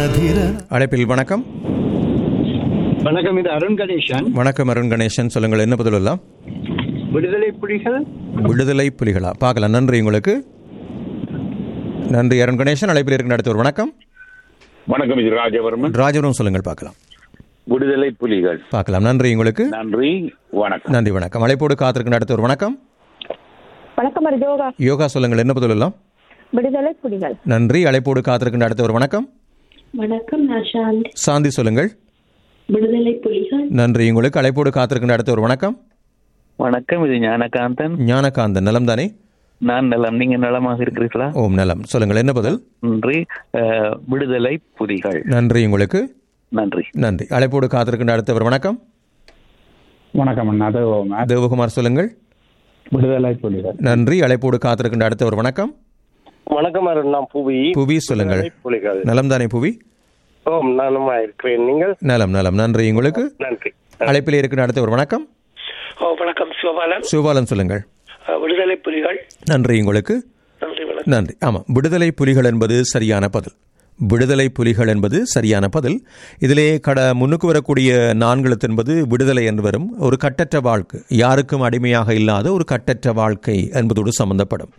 மதிர அழைப்பில் வணக்கம் வணக்கம் இது அருண் கணேசன் வணக்கம் அருண் கணேசன் சொல்லுங்கள் என்ன பதில் எல்லாம் விடுதலை புலிகள் விடுதலை புலிகளா பார்க்கலாம் நன்றி உங்களுக்கு நன்றி அருண் கணேசன் அழைப்பில் இருக்கிற அடுத்தவர் வணக்கம் வணக்கம் இது ராஜவர்மன் ராஜபுரம் சொல்லுங்கள் பார்க்கலாம் விடுதலை புலிகள் பார்க்கலாம் நன்றி உங்களுக்கு நன்றி வணக்கம் நன்றி வணக்கம் அழைப்போடு காத்திருக்கிற அடுத்தவர் வணக்கம் வணக்கம் யோகா யோகா சொல்லுங்கள் என்ன பதில் எல்லாம் விடுதலை புலிகள் நன்றி அழைப்போடு காத்திருக்கின்ற அடுத்தவர் வணக்கம் வணக்கம் நான் சாந்தி சாந்தி சொல்லுங்கள் விடுதலை புலிகள் நன்றி உங்களுக்கு அழைப்போடு காத்திருக்கின்ற அடுத்தவர் வணக்கம் வணக்கம் இது ஞானகாந்தன் ஞானகாந்தன் நலம் தானே நான் நலம் நீங்க நலமாக இருக்கிறீர்களா ஓம் நலம் சொல்லுங்கள் என்ன பதில் நன்றி அஹ், விடுதலை புலிகள் நன்றி உங்களுக்கு நன்றி நன்றி அழைப்போடு காத்திருக்கின்ற அடுத்தவர் வணக்கம் வணக்கம் அண்ணா அது தேவகுமார் சொல்லுங்கள் விடுதலை புலிகள் நன்றி அழைப்போடு காத்திருக்கின்ற அடுத்தவர் வணக்கம் வணக்கம் அருண் நான் புவி புவி சொல்லுங்கள் புலிகள் நலம் தானே புவி ஓம் நானுமா இருக்கிறேன் நீங்கள் நலம் நலம் நன்றி உங்களுக்கு நன்றி அழைப்பில் இருக்கிற அடுத்தவர் வணக்கம் ஓ வணக்கம் சிவபாலன் சிவபாலன் சொல்லுங்கள் அஹ், விடுதலை புலிகள் நன்றி உங்களுக்கு நன்றி வணக்கம் நன்றி ஆமாம் விடுதலை புலிகள் என்பது சரியான பதில் விடுதலை புலிகள் என்பது சரியான பதில் இதிலே கட முன்னுக்கு வரக்கூடிய நான்கெழுத்து என்பது விடுதலை என்று வரும் ஒரு கட்டற்ற வாழ்க்கை யாருக்கும் அடிமையாக இல்லாத ஒரு கட்டற்ற வாழ்க்கை என்பதோடு சம்பந்தப்படும்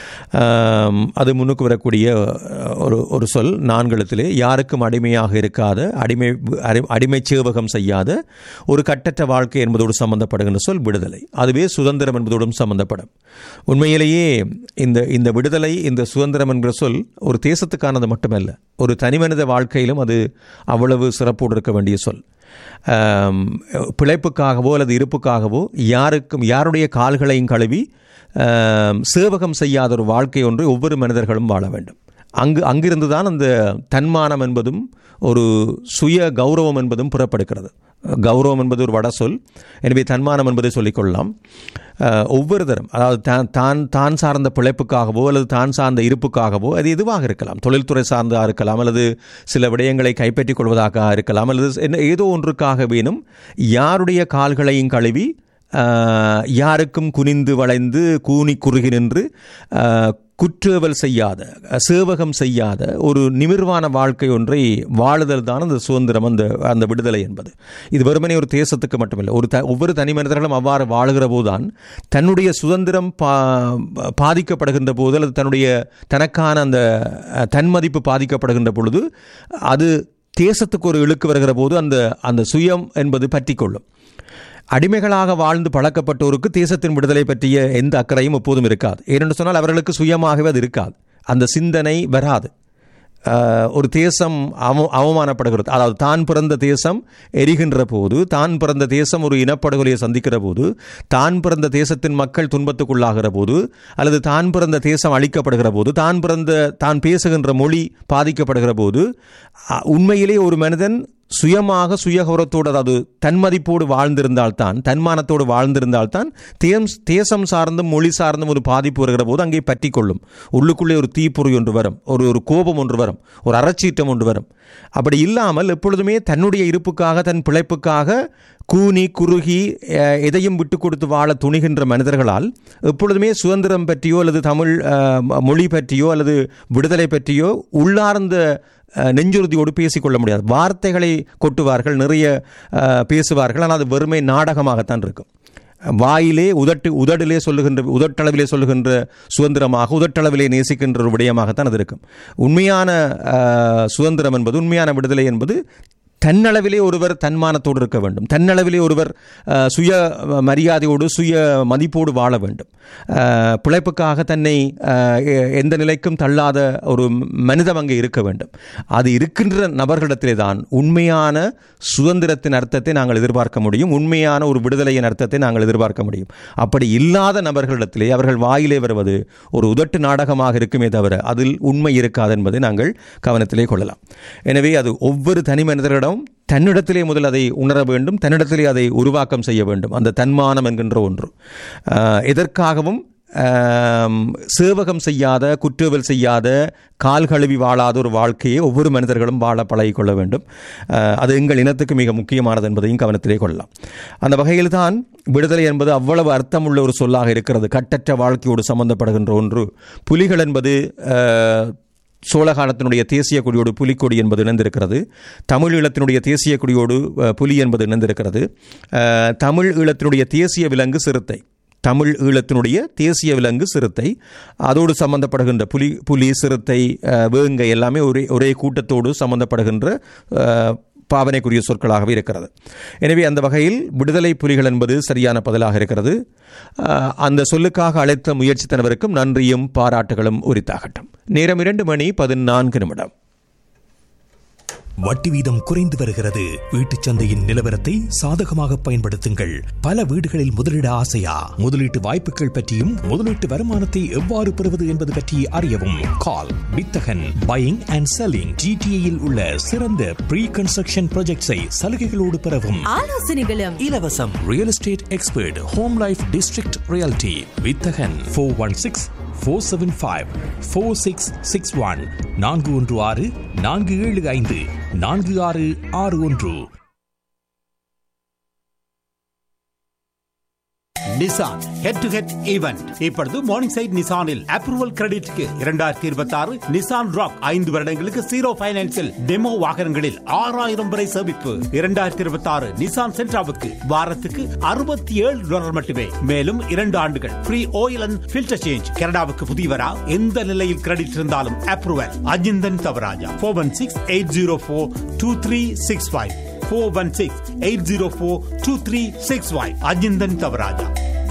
ஆம், அது முன்னுக்கு வரக்கூடிய அஹ், ஒரு ஒரு சொல் நான்கெழுத்திலே யாருக்கும் அடிமையாக இருக்காத அடிமை அடி- அடிமை சேவகம் செய்யாத ஒரு கட்டற்ற வாழ்க்கை என்பதோடு சம்பந்தப்படுகின்ற சொல் விடுதலை அதுவே சுதந்திரம் என்பதோடும் சம்பந்தப்படும் உண்மையிலேயே இந்த இந்த விடுதலை இந்த சுதந்திரம் என்கிற சொல் ஒரு தேசத்துக்கானது மட்டுமல்ல ஒரு தனிமனித வாழ்க்கையிலும் அது அவ்வளவு சிறப்போடு இருக்க வேண்டிய சொல் ஆம், பிழைப்புக்காகவோ அல்லது இருப்புக்காகவோ யாருக்கும் யாருடைய கால்களையும் கழுவி ஆம், சேவகம் செய்யாத ஒரு வாழ்க்கை ஒன்று ஒவ்வொரு மனிதர்களும் வாழ வேண்டும் அங்கு அங்கிருந்து தான் அந்த தன்மானம் என்பதும் ஒரு சுய கௌரவம் என்பதும் புறப்படுகிறது கௌரவம் என்பது ஒரு வட சொல் எனவே தன்மானம் என்பதை சொல்லிக்கொள்ளலாம் அஹ், ஒவ்வொரு தரம் அதாவது தான் தான் தான் சார்ந்த பிழைப்புக்காகவோ அல்லது தான் சார்ந்த இருப்புக்காகவோ அது எதுவாக இருக்கலாம் தொழில்துறை சார்ந்ததாக இருக்கலாம் அல்லது சில விடயங்களை கைப்பற்றிக் கொள்வதாக இருக்கலாம் அல்லது என்ன ஏதோ ஒன்றுக்காக வேணும் யாருடைய கால்களையும் கழுவி ஆஹ், யாருக்கும் குனிந்து வளைந்து கூனி குறுகி நின்று ஆஹ், குற்றேவல் செய்யாத சேவகம் செய்யாத ஒரு நிமிர்வான வாழ்க்கை ஒன்றை வாழுதல் தான் அந்த சுதந்திரம் அந்த அந்த விடுதலை என்பது இது வெறுமனே ஒரு தேசத்துக்கு மட்டுமில்லை ஒரு த ஒவ்வொரு தனி மனிதர்களும் அவ்வாறு வாழுகிற போதுதான் தன்னுடைய சுதந்திரம் பா பாதிக்கப்படுகின்ற போது அல்லது தன்னுடைய தனக்கான அந்த அஹ், தன்மதிப்பு பாதிக்கப்படுகின்ற பொழுது அது தேசத்துக்கு ஒரு இழுக்கு வருகிற போது அந்த அந்த சுயம் என்பது பற்றிக்கொள்ளும் அடிமைகளாக வாழ்ந்து பழக்கப்பட்டோருக்கு தேசத்தின் விடுதலை பற்றிய எந்த அக்கறையும் எப்போதும் இருக்காது ஏனென்று சொன்னால் அவர்களுக்கு சுயமாகவே அது இருக்காது அந்த சிந்தனை வராது ஆஹ், ஒரு தேசம் அவ அவமானப்படுகிறது அதாவது தான் பிறந்த தேசம் எரிகின்ற போது தான் பிறந்த தேசம் ஒரு இனப்படுகொலையை சந்திக்கிற போது தான் பிறந்த தேசத்தின் மக்கள் துன்பத்துக்குள்ளாகிற போது அல்லது தான் பிறந்த தேசம் அழிக்கப்படுகிற போது தான் பிறந்த தான் பேசுகின்ற மொழி பாதிக்கப்படுகிற போது அ- உண்மையிலே ஒரு மனிதன் சுயமாக சுயகௌரவத்தோடு அதாவது தன்மதிப்போடு வாழ்ந்திருந்தால்தான் தன்மானத்தோடு வாழ்ந்திருந்தால்தான் தேம் தேசம் சார்ந்தும் மொழி சார்ந்தும் ஒரு பாதிப்பு வருகிற போது அங்கே பற்றி கொள்ளும் உள்ளுக்குள்ளே ஒரு தீப்பொறி ஒன்று வரும் ஒரு ஒரு கோபம் ஒன்று வரும் ஒரு அறச்சீட்டம் ஒன்று வரும் அப்படி இல்லாமல் எப்பொழுதுமே தன்னுடைய இருப்புக்காக தன் பிழைப்புக்காக கூனி குறுகி அஹ், எதையும் விட்டு கொடுத்து வாழ துணிகின்ற மனிதர்களால் எப்பொழுதுமே சுதந்திரம் பற்றியோ அல்லது தமிழ் அஹ், மொழி பற்றியோ அல்லது விடுதலை பற்றியோ உள்ளார்ந்த அஹ், நெஞ்சுறுதியோடு பேசிக்கொள்ள முடியாது வார்த்தைகளை கொட்டுவார்கள் நிறைய அஹ், பேசுவார்கள் ஆனால் அது வெறுமை நாடகமாகத்தான் இருக்கும் வாயிலே உதட்டு உதடிலே சொல்லுகின்ற உதட்டளவிலே சொல்லுகின்ற சுதந்திரமாக உதட்டளவிலே நேசிக்கின்ற ஒரு விடயமாகத்தான் அது இருக்கும் உண்மையான அஹ், சுதந்திரம் என்பது உண்மையான விடுதலை என்பது தன்னளவிலே ஒருவர் தன்மானத்தோடு இருக்க வேண்டும் தன்னளவிலே ஒருவர் அஹ், சுய மரியாதையோடு சுய மதிப்போடு வாழ வேண்டும் அஹ், பிழைப்புக்காக தன்னை அஹ், எ- எந்த நிலைக்கும் தள்ளாத ஒரு மனிதம் அங்கே இருக்க வேண்டும் அது இருக்கின்ற நபர்களிடத்திலே தான் உண்மையான சுதந்திரத்தின் அர்த்தத்தை நாங்கள் எதிர்பார்க்க முடியும் உண்மையான ஒரு விடுதலையின் அர்த்தத்தை நாங்கள் எதிர்பார்க்க முடியும் அப்படி இல்லாத நபர்களிடத்திலே அவர்கள் வாயிலே வருவது ஒரு உதட்டு நாடகமாக இருக்குமே தவிர அதில் உண்மை இருக்காது என்பதை நாங்கள் கவனத்திலே கொள்ளலாம் எனவே அது ஒவ்வொரு தனி மனிதரிடம் தன்னிடத்திலே முதல் அதை உணர வேண்டும் தன்னிடத்திலே அதை உருவாக்கம் செய்ய வேண்டும் அந்த தன்மானம் என்கின்ற ஒன்று ஆஹ், எதற்காகவும் ஆம், சேவகம் செய்யாத குற்றவல் செய்யாத கால் கழுவி வாழாத ஒரு வாழ்க்கையை ஒவ்வொரு மனிதர்களும் வாழ பழகிக்கொள்ள வேண்டும் ஆஹ், அது எங்கள் இனத்துக்கு மிக முக்கியமானது என்பதையும் கவனத்திலே கொள்ளலாம் அந்த வகையில் தான் விடுதலை என்பது அவ்வளவு அர்த்தமுள்ள ஒரு சொல்லாக இருக்கிறது கட்டற்ற வாழ்க்கையோடு சம்பந்தப்படுகின்ற ஒன்று புலிகள் என்பது ஆஹ், சோழகாலத்தினுடைய தேசிய கொடியோடு புலிக்கொடி என்பது இணைந்திருக்கிறது தமிழ் ஈழத்தினுடைய தேசிய கொடியோடு அஹ், புலி என்பது இணைந்திருக்கிறது அஹ், தமிழ் ஈழத்தினுடைய தேசிய விலங்கு சிறுத்தை தமிழ் ஈழத்தினுடைய தேசிய விலங்கு சிறுத்தை அதோடு சம்பந்தப்படுகின்ற புலி புலி சிறுத்தை அஹ், வேங்கை எல்லாமே ஒரே ஒரே கூட்டத்தோடு சம்பந்தப்படுகின்ற அஹ், பாவனைக்குரிய சொற்களாகவே இருக்கிறது எனவே அந்த வகையில் விடுதலை புலிகள் என்பது சரியான பதிலாக இருக்கிறது அஹ், அந்த சொல்லுக்காக அழைத்த முயற்சித்தனவருக்கும் நன்றியும் பாராட்டுகளும் உரித்தாகட்டும் நேரம் இரண்டு மணி பதினான்கு நிமிடம் வட்டி வீதம் குறைந்து வருகிறது வீட்டுச் சந்தையின் நிலவரத்தை சாதகமாக பயன்படுத்துங்கள் பல வீடுகளில் முதலீட ஆசையா முதலீட்டு வாய்ப்புகள் பற்றியும் முதலீட்டு வருமானத்தை எவ்வாறு பெறுவது என்பது பற்றி அறியவும் கால் வித்தகன் பையிங் அண்ட் செல்லிங் ஜிடிஏயில் உள்ள சிறந்த ப்ரீ கன்ஸ்ட்ரக்ஷன் ப்ராஜெக்ட்ஸை சலுகைகளோடு பெறவும் ஆலோசனைகளும் இலவசம் real estate expert home life district reality வித்தகன் four one six four seven five four six six one நான்கு ஒன்று ஆறு நான்கு ஏழு ஐந்து நான்கு ஆறு ஆறு ஒன்று Nissan head to head event இப்பொழுது மார்னிங் சைட் நிசானில் அப்ரூவல் கிரெடிட்க்கு இரண்டாயிரத்தி இருபத்தி ஆறு நிசான் ராக் ஐந்து வருடங்களுக்கு ஜீரோ பைனான்சில் டெமோ வாகனங்களில் ஆறாயிரம் வரை சேமிப்பு இரண்டாயிரத்தி இருபத்தி ஆறு நிசான் சென்ட்ராவுக்கு வாரத்துக்கு அறுபத்தி ஏழு டாலர் மட்டுமே மேலும் இரண்டு ஆண்டுகள் free oil and filter change கனடாவுக்கு புதியவரா எந்த நிலையில் கிரெடிட் இருந்தாலும் approval Ajinthan Thavarajah four one six eight zero four two three six five four one six eight zero four two three six five Ajinthan Thavarajah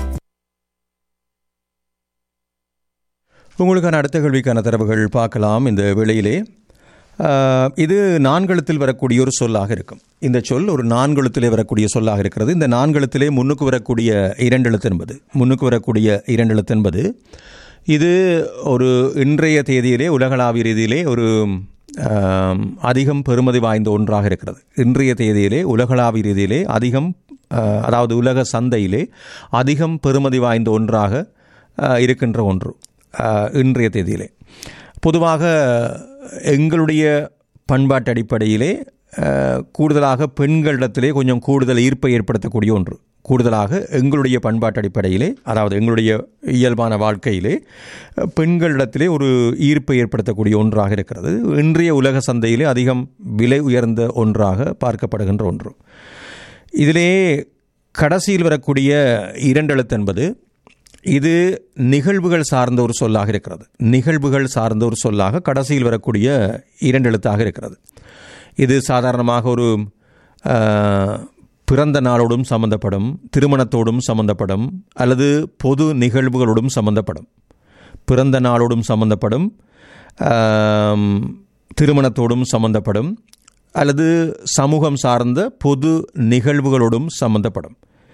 உங்களுக்கான அடுத்த கேள்விக்கான தரவுகள் பார்க்கலாம் இந்த வேளையிலே ஆஹ், இது நான்கெழுத்தில் வரக்கூடிய ஒரு சொல்லாக இருக்கும் இந்த சொல் ஒரு நான்கெழுத்திலே வரக்கூடிய சொல்லாக இருக்கிறது இந்த நான்கெழுத்திலே முன்னுக்கு வரக்கூடிய இரண்டெழுத்து என்பது முன்னுக்கு வரக்கூடிய இரண்டெழுத்து என்பது இது ஒரு இன்றைய தேதியிலே உலகளாவிய ரீதியிலே ஒரு ஆம், அதிகம் பெறுமதி வாய்ந்த ஒன்றாக இருக்கிறது இன்றைய தேதியிலே உலகளாவிய ரீதியிலே அதிகம் ஆஹ், அதாவது உலக சந்தையிலே அதிகம் பெறுமதி வாய்ந்த ஒன்றாக ஆஹ், இருக்கின்ற ஒன்று ஆஹ், இன்றைய தேதியிலே பொதுவாக எங்களுடைய பண்பாட்டு அடிப்படையிலே ஆஹ், கூடுதலாக பெண்களிடத்திலே கொஞ்சம் கூடுதல் ஈர்ப்பை ஏற்படுத்தக்கூடிய ஒன்று கூடுதலாக எங்களுடைய பண்பாட்டு அடிப்படையிலே அதாவது எங்களுடைய இயல்பான வாழ்க்கையிலே அஹ், பெண்களிடத்திலே ஒரு ஈர்ப்பை ஏற்படுத்தக்கூடிய ஒன்றாக இருக்கிறது இன்றைய உலக சந்தையிலே அதிகம் விலை உயர்ந்த ஒன்றாக பார்க்கப்படுகின்ற ஒன்று இதிலே கடைசியில் வரக்கூடிய இரண்டெழுத்து என்பது இது நிகழ்வுகள் சார்ந்த ஒரு சொல்லாக இருக்கிறது நிகழ்வுகள் சார்ந்த ஒரு சொல்லாக கடைசியில் வரக்கூடிய இரண்டெழுத்தாக இருக்கிறது இது சாதாரணமாக ஒரு ஆஹ், பிறந்த நாளோடும் சம்பந்தப்படும் திருமணத்தோடும் சம்பந்தப்படும் அல்லது பொது நிகழ்வுகளோடும் சம்பந்தப்படும் பிறந்த நாளோடும் சம்பந்தப்படும் ஆம், திருமணத்தோடும் சம்பந்தப்படும் அல்லது சமூகம் சார்ந்த பொது நிகழ்வுகளோடும் சம்பந்தப்படும்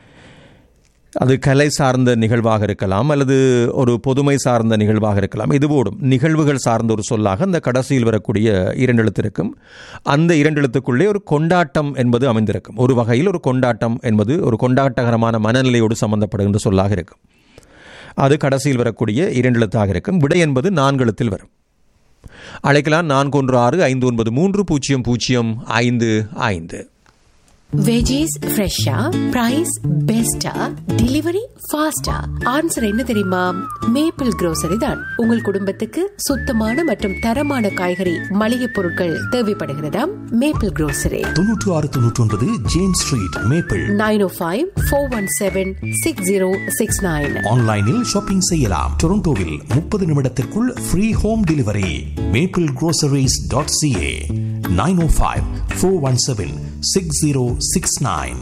அது கலை சார்ந்த நிகழ்வாக இருக்கலாம் அல்லது ஒரு பொதுமை சார்ந்த நிகழ்வாக இருக்கலாம் இதுவோடும் நிகழ்வுகள் சார்ந்த ஒரு சொல்லாக அந்த கடைசியில் வரக்கூடிய இரண்டெழுத்து இருக்கும் அந்த இரண்டெழுத்துக்குள்ளே ஒரு கொண்டாட்டம் என்பது அமைந்திருக்கும் ஒரு வகையில் ஒரு கொண்டாட்டம் என்பது ஒரு கொண்டாட்டகரமான மனநிலையோடு சம்பந்தப்படுகின்ற சொல்லாக இருக்கும் அது கடைசியில் வரக்கூடிய இரண்டெழுத்தாக இருக்கும் விடை என்பது நான்கெழுத்தில் வரும் அழைக்கலாம் நான்கு ஒன்று ஆறு ஐந்து ஒன்பது மூன்று பூஜ்ஜியம் பூஜ்ஜியம் ஐந்து ஐந்து வெஜிஸ் ஃப்ரெஷ்ஷா பிரைஸ் பெஸ்டா டெலிவரி ஃபாஸ்டா ஆன்சர் என்ன தெரியுமா மேப்பிள் grocery தான் உங்கள் குடும்பத்துக்கு சுத்தமான மற்றும் தரமான காய்கறி மளிகை பொருட்கள் தேவைப்படுகிறதா மேப்பிள் grocery தொன்னூற்று ஆறு தொன்னூற்றி ஒன்பது James Street Maple nine O five four one seven six zero six nine ஆன்லைனில் ஷாப்பிங் செய்யலாம் டொரண்டோவில் முப்பது நிமிடத்திற்குள் free home delivery Maple groceries dot CA nine O five four one seven six zero six nine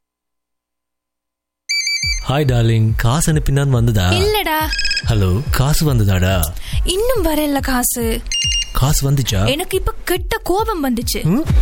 hi darling காசு அனுப்பினான் வந்ததா இல்லடா hello காசு வந்ததாடா இன்னும் வரல காசு காசு வந்துச்சா எனக்கு இப்ப கெட்ட கோபம் வந்துச்சு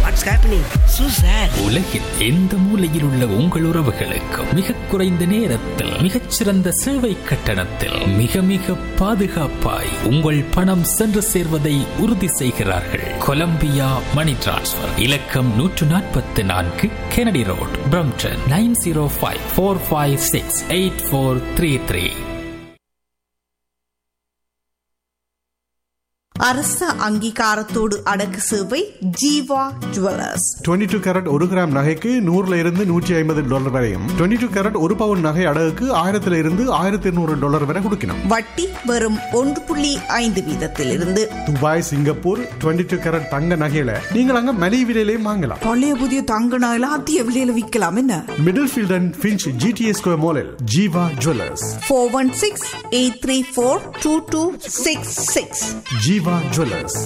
உலகில் எந்த மூலையில் உள்ள உங்கள் உறவுகளுக்கு மிக குறைந்த நேரத்தில் மிகச்சிறந்த சேவை கட்டணத்தில் மிக மிக பாதுகாப்பாய் உங்கள் பணம் சென்று சேர்வதை உறுதி செய்கிறார்கள் கொலம்பியா மணி டிரான்ஸ்ஃபர் இலக்கம் நூற்று நாற்பத்தி நான்கு Kennedy Road Brampton nine zero five four five six eight four three three அரச அங்கீகாரத்தோடு அடக்கு சேவை ஜீவா ஜுவல்லர்ஸ் 22 டூ கேரட் ஒரு கிராம் நகைக்கு நூறுல இருந்து நூற்றி ஐம்பது டாலர் வரையும் 22 டூ கேரட் ஒரு பவுன் நகை அடகுக்கு ஆயிரத்துல இருந்து ஆயிரத்தி இருநூறு டாலர் வரை கொடுக்கணும் வட்டி வெறும் ஒன்று புள்ளி ஐந்து வீதத்திலிருந்து துபாய் சிங்கப்பூர் 22 டூ கேரட் தங்க நகையில நீங்கள் அங்க மலிவு விலையிலையும் வாங்கலாம் பழைய புதிய தங்க நகையில அதிக விலையில விற்கலாம் என்ன Middlefield and Finch GTA Square மாலில் Jeeva jewellers four one six eight three four two two six six Jeeva jewellers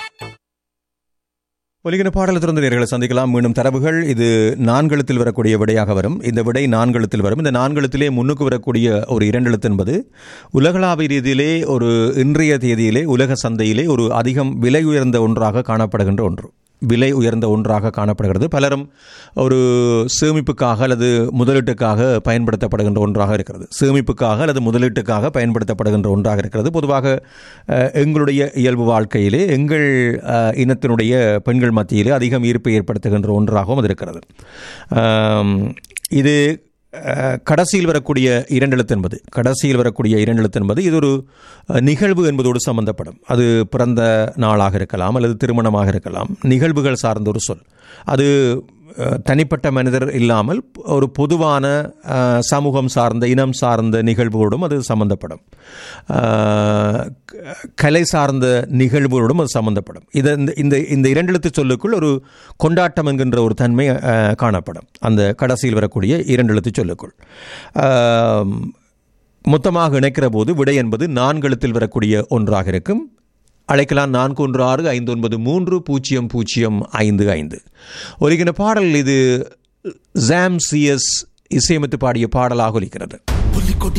ஒலிகின பாடல் திறந்த நேர்களை சந்திக்கலாம் மீண்டும் தரவுகள் இது நான்கெழுத்தில் வரக்கூடிய விடையாக வரும் இந்த விடை நான்கெழுத்தில் வரும் இந்த நான்கெழுத்திலே முன்னுக்கு வரக்கூடிய ஒரு இரண்டெழுத்து என்பது உலகளாவிய ரீதியிலே ஒரு இன்றைய தேதியிலே உலக சந்தையிலே ஒரு அதிகம் விலை உயர்ந்த ஒன்றாக காணப்படுகின்ற ஒன்று விலை உயர்ந்த ஒன்றாக காணப்படுகிறது பலரும் ஒரு சேமிப்புக்காக அல்லது முதலீட்டுக்காக பயன்படுத்தப்படுகின்ற ஒன்றாக இருக்கிறது சேமிப்புக்காக அல்லது முதலீட்டுக்காக பயன்படுத்தப்படுகின்ற ஒன்றாக இருக்கிறது பொதுவாக அஹ், எங்களுடைய இயல்பு வாழ்க்கையிலே எங்கள் அஹ், இனத்தினுடைய பெண்கள் மத்தியிலே அதிகம் ஈர்ப்பை ஏற்படுத்துகின்ற ஒன்றாகவும் அது இருக்கிறது ஆம், இது அஹ், கடைசியில் வரக்கூடிய இரண்டெழுத்து என்பது கடைசியில் வரக்கூடிய இரண்டெழுத்து என்பது இது ஒரு அஹ், நிகழ்வு என்பதோடு சம்பந்தப்படும் அது பிறந்த நாளாக இருக்கலாம் அல்லது திருமணமாக இருக்கலாம் நிகழ்வுகள் சார்ந்த ஒரு சொல் அது அஹ், தனிப்பட்ட மனிதர் இல்லாமல் ஒரு பொதுவான அஹ், சமூகம் சார்ந்த இனம் சார்ந்த நிகழ்வுகளோடும் அது சம்பந்தப்படும் அஹ், க- கலை சார்ந்த நிகழ்வுகளோடும் அது சம்பந்தப்படும் இது இந்த இந்த இந்த இரண்டெழுத்து சொல்லுக்குள் ஒரு கொண்டாட்டம் என்கின்ற ஒரு தன்மை அஹ், காணப்படும் அந்த கடைசியில் வரக்கூடிய இரண்டெழுத்து சொல்லுக்குள் அஹ், மொத்தமாக இணைக்கிற போது விடை என்பது நான்கெழுத்தில் வரக்கூடிய ஒன்றாக இருக்கும் அழைக்கலாம் நான்கு ஒன்று ஆறு ஐந்து ஒன்பது மூன்று பூஜ்ஜியம் பூஜ்ஜியம் ஐந்து ஐந்து ஒலிக்கிற பாடல் இது ஜாம் சிஎஸ் இசையமைத்து பாடிய பாடலாக ஒலிக்கிறது